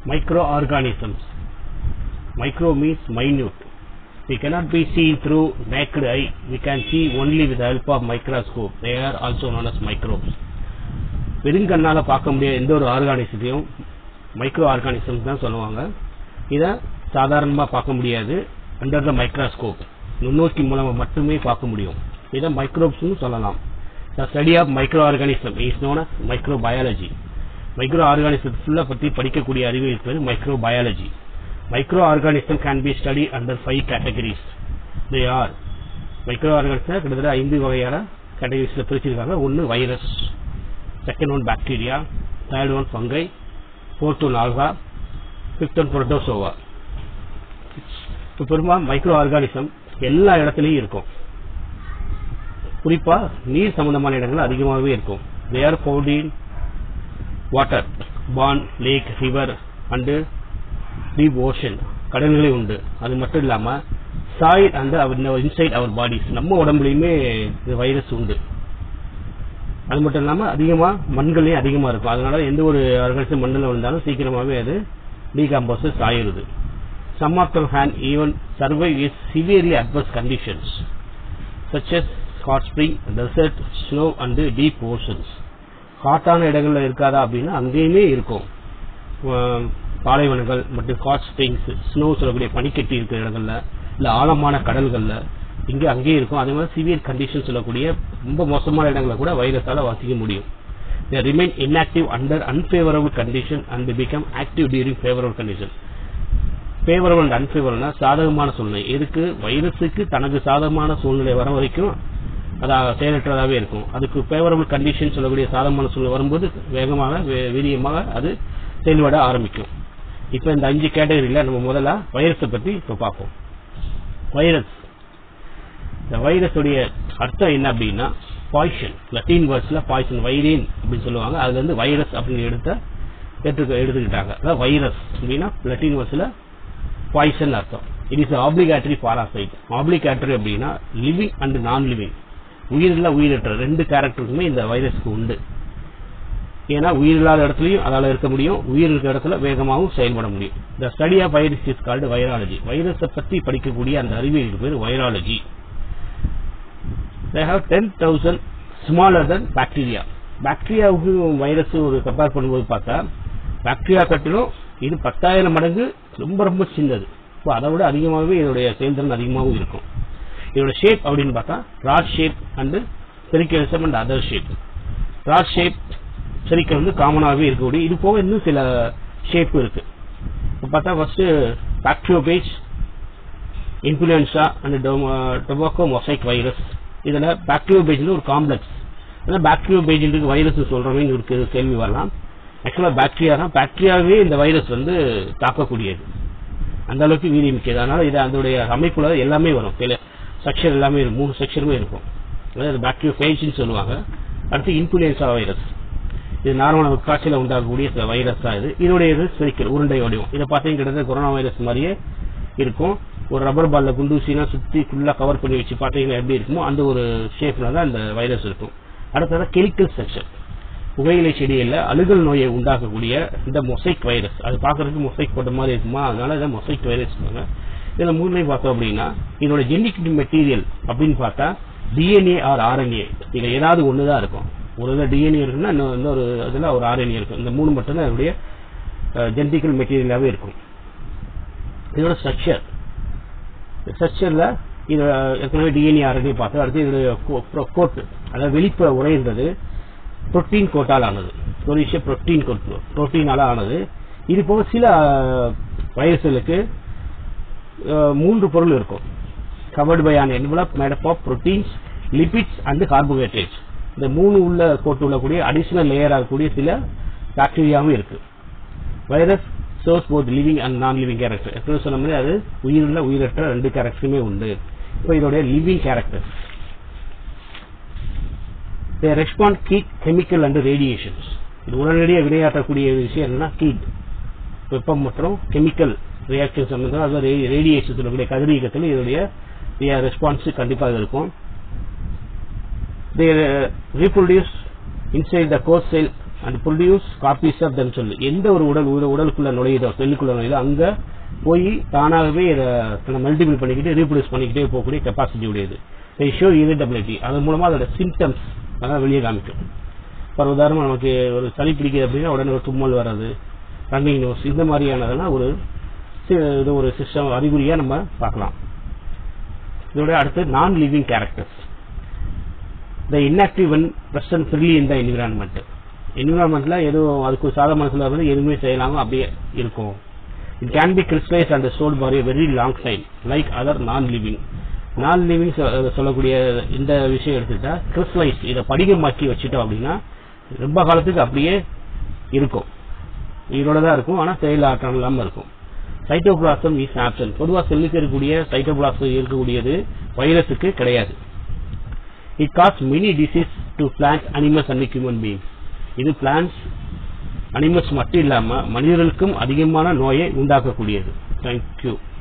microorganisms. Micro means minute. We cannot be seen through naked eye. We can see only with the help of microscope. They are also known as microbes. வெறுங்கண்ணால பார்க்க முடியாத எந்த ஒரு ஆர்கானிசத்தையும் micro organisms தான் சொல்லுவாங்க இதை சாதாரணமாக பார்க்க முடியாது அண்டர் த மைக்ரோஸ்கோப் நுண்ணோக்கி மூலமா மட்டுமே பார்க்க முடியும் இதை மைக்ரோப்ஸ்னு சொல்லலாம் the study of micro organism is known as micro biology micro organism ஃபுல்லாக பற்றி படிக்கக்கூடிய அறிவியல் பேர் micro biology micro organism can be study under five categories they are micro organism கிட்டத்தட்ட ஐந்து வகையான கேட்டகரிஸில் பிரிச்சிருக்காங்க ஒன்று virus second one bacteria third one fungi fourth one algae fifth one protozoa இப்போ பெரும்பாலும் மைக்ரோ ஆர்கானிசம் எல்லா இடத்துலையும் இருக்கும் குறிப்பா நீர் சம்பந்தமான இடங்கள் அதிகமாகவே இருக்கும் they are found in water pond lake river and deep ocean கடல்களே உண்டு அது மட்டும் இல்லாம soil and inside our bodies நம்ம உடம்புலயுமே இந்த வைரஸ் உண்டு அது மட்டும் இல்லாம அதிகமா மண்கள்லயும் அதிகமா இருக்கும் அதனால எந்த ஒரு ஆர்கானிசம் மண்ணில் விழுந்தாலும் சீக்கிரமாவே அது டீகாம்போசஸ் ஆயிருது some of them hand even survive is severely adverse conditions such as hot spring, desert, snow and deep oceans. ஹாட்டான இடங்கள்ல இருக்காதா அப்படின்னா அங்கேயுமே இருக்கும் அஹ் பாலைவனங்கள் மற்றும் ஹாட் ஸ்ப்ரிங்ஸ் ஸ்னோ சொல்லக்கூடிய பனிக்கட்டி இருக்கிற இடங்கள்ல இல்ல ஆழமான கடல்கள்ல இங்க அங்கேயே இருக்கும் அதே மாதிரி சிவியர் கண்டிஷன் சொல்லக்கூடிய ரொம்ப மோசமான இடங்களை கூட வைரஸால வாசிக்க முடியும் they remain inactive under unfavorable condition and they become active during favorable condition favourable and அன்ஃபேவரபிள்னா சாதகமான சூழ்நிலை எதுக்கு வைரஸுக்கு தனக்கு சாதகமான சூழ்நிலை வர வரைக்கும் அது செயலற்றதாகவே இருக்கும் அதுக்கு ஃபேவரபிள் கண்டிஷன் சொல்லக்கூடிய சாதகமான சூழ்நிலை வரும்போது வேகமாக வே- வீரியமாக அது செயல்பட ஆரம்பிக்கும் இப்போ இந்த அஞ்சு கேட்டகரியில நம்ம முதல்ல வைரஸை பத்தி இப்போ பார்ப்போம் வைரஸ் இந்த வைரஸுடைய அர்த்தம் என்ன அப்படின்னா பாய்சன் லத்தீன் வேர்ட்ஸ்ல பாய்சன் வைரேன் அப்படின்னு சொல்லுவாங்க அதுல இருந்து வைரஸ் அப்படின்னு எடுத்த எடுத்துக்க எடுத்துக்கிட்டாங்க அதாவது வைரஸ் அப்படின்னா லத்தீன் வேர்ட்ஸ்ல பாய்சன் அர்த்தம் it is obligatory parasite obligatory அப்படின்னா லிவிங் அண்ட் நான் லிவிங் உயிரில்ல உயிரற்ற ரெண்டு கேரக்டருக்குமே இந்த வைரஸ்க்கு உண்டு ஏன்னா உயிர் இல்லாத இடத்துலயும் அதால இருக்க முடியும் உயிர் இருக்கிற இடத்துல வேகமாகவும் செயல்பட முடியும் the study of virus is called virology வைரஸை பத்தி படிக்கக்கூடிய அந்த அறிவியலுக்கு பேர் virology they have 10000 smaller than bacteria பாக்டீரியாவுக்கு வைரஸ் ஒரு கம்பேர் பண்ணும்போது பார்த்தா பாக்டீரியா கட்டிலும் இது பத்தாயிரம் மடங்கு ரொம்ப ரொம்ப சின்னது இப்போ அதை விட அதிகமாகவே இதோடைய செயல்திறன் அதிகமாகவும் இருக்கும் இதோட ஷேப் அப்படின்னு பார்த்தா rod shape and spherical and other shape rod shape spherical வந்து காமனாகவே இருக்கக்கூடிய இது போக இன்னும் சில ஷேப் இருக்கு இப்போ பார்த்தா first bacteriophage influenza and tobacco mosaic virus இதுல பாக்டீரியோபேஜ்னு ஒரு காம்ப்ளெக்ஸ் அதான் பாக்டீரியோபேஜ்ன்றது வைரஸ் சொல்றவங்க ஒரு கே- கேள்வி வரலாம் ஆக்சுவலா பாக்டீரியா தான் பாக்டீரியாவே இந்த வைரஸ் வந்து தாக்கக்கூடியது அந்த அளவுக்கு வீரியம் மிக்கது அதனால இது அதோடைய அமைப்புல எல்லாமே வரும் சில செக்ஷன் எல்லாமே இருக்கும் மூணு செக்ஷனுமே இருக்கும் அதாவது பாக்டீரியோபேஜ்னு சொல்லுவாங்க அடுத்து இன்ஃபுளுன்சா வைரஸ் இது நார்மலாக காய்ச்சல உண்டாகக்கூடிய சில வைரஸ் தான் இது இதோடைய இது ஸ்பெரிக்கல் உருண்டை வடிவம் இதை பார்த்தீங்கன்னா கிட்டத்தட்ட கொரோனா வைரஸ் மாதிரியே இருக்கும் ஒரு ரப்பர் பால்ல குண்டூசினா சுத்தி ஃபுல்லா கவர் பண்ணி வச்சு பார்த்தீங்கன்னா எப்படி இருக்குமோ அந்த ஒரு ஷேப்ல தான் இந்த வைரஸ் இருக்கும் அடுத்தது கெமிக்கல் செக்ஷன் புகையிலை செடியில அழுகல் நோயை உண்டாக்கக்கூடிய இந்த மொசைக் வைரஸ் அது பார்க்கறதுக்கு மொசைக் போட்ட மாதிரி இருக்குமா அதனால இதை மொசைக் வைரஸ் சொல்லுவாங்க இதுல மூணுமே பார்த்தோம் அப்படின்னா இதோட ஜெனிக் மெட்டீரியல் அப்படின்னு பார்த்தா டிஎன்ஏ ஆர் ஆர்என்ஏ இதுல ஏதாவது ஒண்ணுதான் இருக்கும் ஒரு இதில் டிஎன்ஏ இருக்குன்னா இன்னொரு இன்னொரு இதுல ஒரு ஆர்என்ஏ இருக்கும் இந்த மூணு மட்டும் தான் இதோடைய ஜெனட்டிக்கல் மெட்டீரியலாவே இருக்கும் இதோட ஸ்ட்ரக்சர் ஸ்ட்ரக்சர்ல இது ஏற்கனவே டிஎன்ஏ ஆர்என்ஏ பார்த்தோம் அடுத்து இதோடைய கோட் அதாவது வெளிப்புற உரைன்றது புரோட்டீன் கோட்டால் ஆனது ஒரு விஷயம் புரோட்டீன் கோட் புரோட்டீனால ஆனது இது போக சில வைரஸ்களுக்கு மூன்று பொருள் இருக்கும் covered by an envelope made up of proteins lipids and carbohydrates இந்த மூணு உள்ள கோட்டு உள்ளக்கூடிய அடிஷனல் லேயர் ஆகக்கூடிய சில பாக்டீரியாவும் இருக்கு virus source both living and non living character எப்படி சொன்ன மாதிரி அது உயிருள்ள உயிரற்ற ரெண்டு கேரக்டருமே உண்டு இப்போ இதோடைய living character they respond heat chemical and radiations இது உடனடியாக வினையாற்றக்கூடிய விஷயம் என்னன்னா ஹீட் வெப்பம் மற்றும் கெமிக்கல் ரியாக்ஷன் சம்பந்தம் அதாவது ரேடியேஷன் சொல்லக்கூடிய கதிரியக்கத்தில் இதோடைய ரெஸ்பான்ஸ் கண்டிப்பாக இருக்கும் they uh, reproduce inside the core cell and produce copies of them சொல்லு எந்த ஒரு உடல் உட- உடலுக்குள்ள நுழையுதோ செல்லுக்குள்ள நுழையுதோ அங்க போய் தானாகவே இதை மல்டிபிள் பண்ணிக்கிட்டு ரீப்ரொடியூஸ் பண்ணிக்கிட்டே போகக்கூடிய கெப்பாசிட்டி உடையது they show irritability அதன் மூலமா அதோட சிம்டம்ஸ் அதான் வெளியே காமிக்கும் ஃபார் உதாரணம் நமக்கு ஒரு சளி பிடிக்குது அப்படின்னா உடனே ஒரு தும்மல் வர்றது ரன்னிங் நோஸ் இந்த மாதிரியானதெல்லாம் ஒரு சி- இது ஒரு சிஸ்டம் அறிகுறியா நம்ம பார்க்கலாம் இதோட அடுத்து நான் living characters the inactive when present freely in the environment என்விரான்மெண்ட்ல எதுவும் அதுக்கு சாத மனசுல வந்து எதுவுமே செய்யலாம அப்படியே இருக்கும் it can be crystallise and stored for a very long time like other நான் லிவிங் நான் லிவிங் சொல்லக்கூடிய இந்த விஷயம் எடுத்துக்கிட்டா கிறிஸ்டலைஸ் இதை படிகமாக்கி வச்சுட்டோம் அப்படின்னா ரொம்ப காலத்துக்கு அப்படியே இருக்கும் உயிரோட தான் இருக்கும் ஆனா செயல் ஆற்றம் இல்லாம இருக்கும் சைட்டோபிளாசம் இஸ் ஆப்சன் பொதுவா செல்லுக்கு இருக்கக்கூடிய சைட்டோபிளாசம் இருக்கக்கூடியது வைரஸுக்கு கிடையாது it cause many disease to plants animals and human beings இது பிளான்ஸ் அனிமல்ஸ் மட்டும் இல்லாம மனிதர்களுக்கும் அதிகமான நோயை உண்டாக்கக்கூடியது தேங்க்யூ